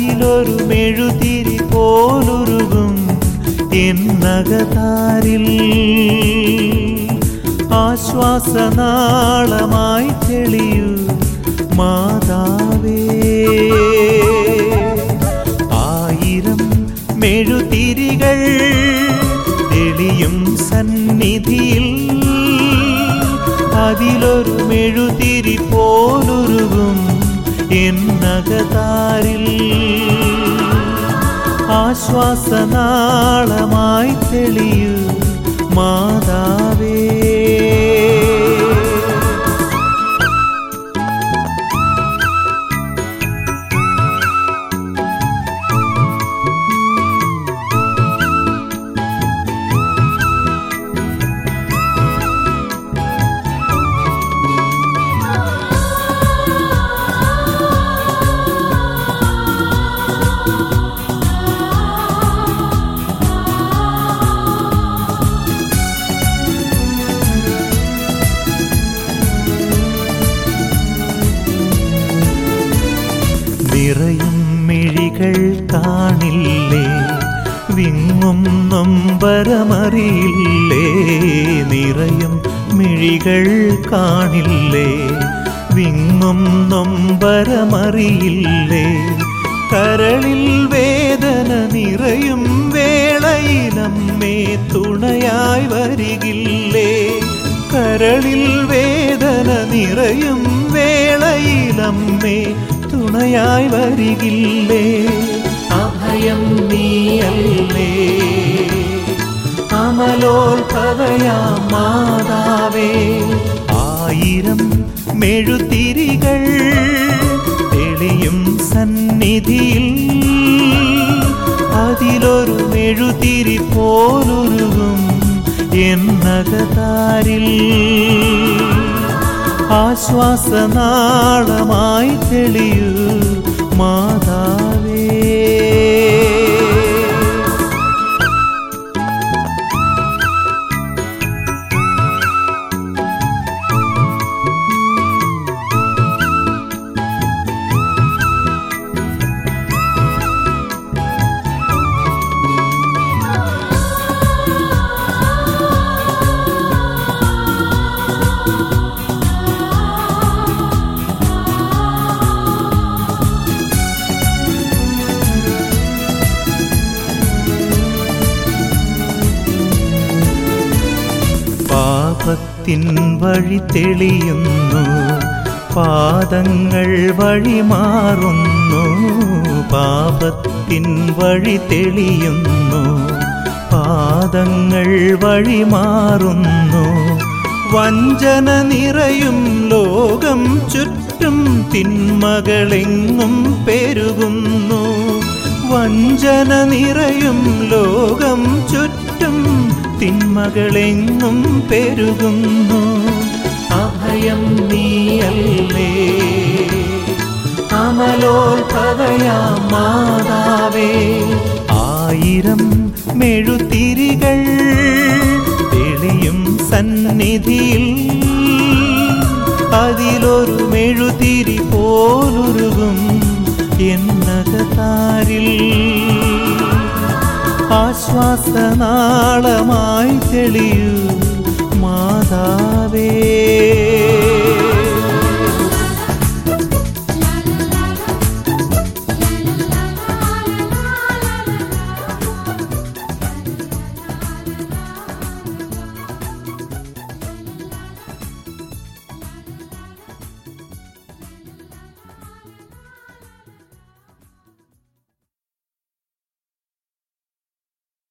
അതിലൊരു മെഴുതിരി പോലുരുകും എന്നകതാരിൽ ആശ്വാസനാളമായി തെളിയൂ മാതാവേ ആയിരം മെഴുതിരികൾ തെളിയും സന്നിധിയിൽ അതിലൊരു മെഴുതിരി പോലുരുകും എന്നകതാരിൽ ആശ്വാസനാളമായി തെളിയൂ മാതാവേ നിറയും മിഴികൾ കാണില്ലേ വിങ്ങും നൊമ്പരമറിയില്ലേ നിറയും മിഴികൾ കാണില്ലേ വിങ്ങും നൊമ്പരമറിയില്ലേ കരളിൽ വേദന നിറയും വേളയിലമ്മേ തുണയായി വരികില്ലേ കരളിൽ വേദന നിറയും വേളയിലമ്മേ തുണയായി വരികില്ലേ അഭയം നീയല്ലേ അമലോത്ഭവയാ മാതാവേ ആയിരം മെഴുതിരികൾ തെളിയും സന്നിധിയിൽ അതിലൊരു മെഴുതിരി പോലുരുകും എന്നകതാരിൽ ആശ്വാസനാളമായി തെളിയൂ മാതാവേ പാപത്തിൻ വഴി തെളിയുന്നു പാദങ്ങൾ വഴി മാറുന്നു പാപത്തിൻ വഴി തെളിയുന്നു പാദങ്ങൾ വഴി മാറുന്നു വഞ്ചന നിറയും ലോകം ചുറ്റും തിന്മകളെങ്ങും പെരുകുന്നു വഞ്ചന നിറയും ലോകം ചുറ്റും തിന്മകളെങ്ങും പെരുകുന്നു അഭയം നീയല്ലേ അമലോത്ഭവയാ മാതാവേ ആയിരം മെഴുതിരികൾ തെളിയും സന്നിധിയിൽ അതിലൊരു മെഴുതിരി പോലുരുകും എന്നകതാരിൽ ആശ്വാസനാളമായി തെളിയൂ മാതാവേ